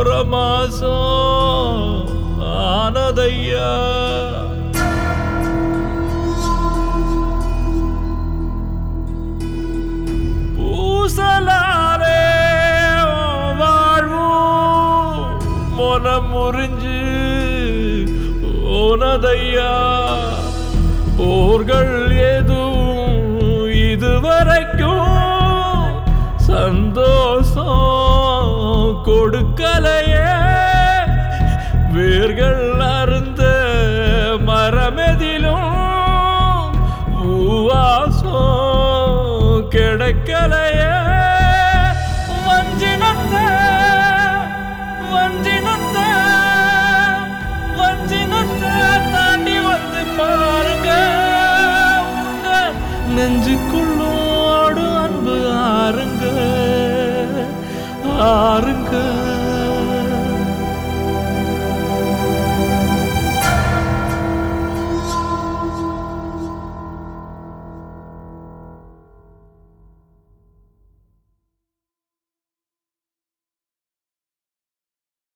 ஒரு மாசம் ஆனதையா பூசலாரே வாழ்வும் மனம் முறிஞ்சு ஓனதையா போர்கள் எதுவும் இதுவரைக்கும் சந்தோஷம் கொடுக்கலையே வேர்கள் அருந்த மரமெதிலும் பூவாசம் கிடைக்கலையே வஞ்சினத்தை வஞ்சினத்தை வஞ்சினத்தை தாண்டி வந்து பாருங்க உங்க நெஞ்சுக்குள்ளோடு அன்பு ஆறுங்க ஆறுங்க